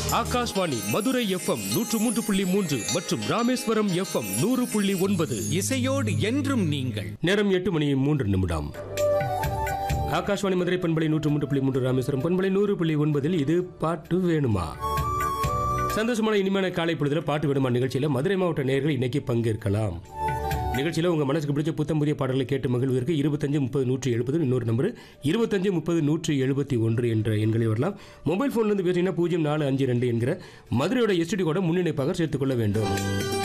Akashvani Madurai FM நூற்று மூன்று புள்ளி மூன்று மற்றும் ராமேஸ்வரம் எஃப்எம் நூறு புள்ளி ஒன்பது இசையோடு என்றும் நீங்கள் நேரம் எட்டு மணி மூன்று நிமிடம் ஆகாஷ்வாணி மதுரை பண்பலை நூற்று மூன்று புள்ளி மூன்று ராமேஸ்வரம் பண்பலை நூறு புள்ளி ஒன்பதில் இது பாட்டு வேணுமா சந்தோஷமான இனிமையான காலை பொழுதுல பாட்டு வேணுமா நிகழ்ச்சியில் மதுரை மாவட்ட நேயர்கள் இன்னைக்கு பங்கேற்கலாம் நிகழ்ச்சியில் உங்கள் மனசுக்கு பிடிச்ச புத்தம் புதிய பாடல்களை கேட்டு மகிழ்வதற்கு இருபத்தஞ்சு முப்பது நூற்றி எழுபது இன்னொரு நம்பர் இருபத்தஞ்சு முப்பது நூற்றி எழுபத்தி ஒன்று என்ற எண்களில் வரலாம் மொபைல் ஃபோன்லேருந்து பேசிங்கன்னா பூஜ்ஜியம் நாலு அஞ்சு ரெண்டு என்கிற மதுரையோட எஸ்டிடி கூட முன்னிணைப்பாக சேர்த்துக்கொள்ள வேண்டும்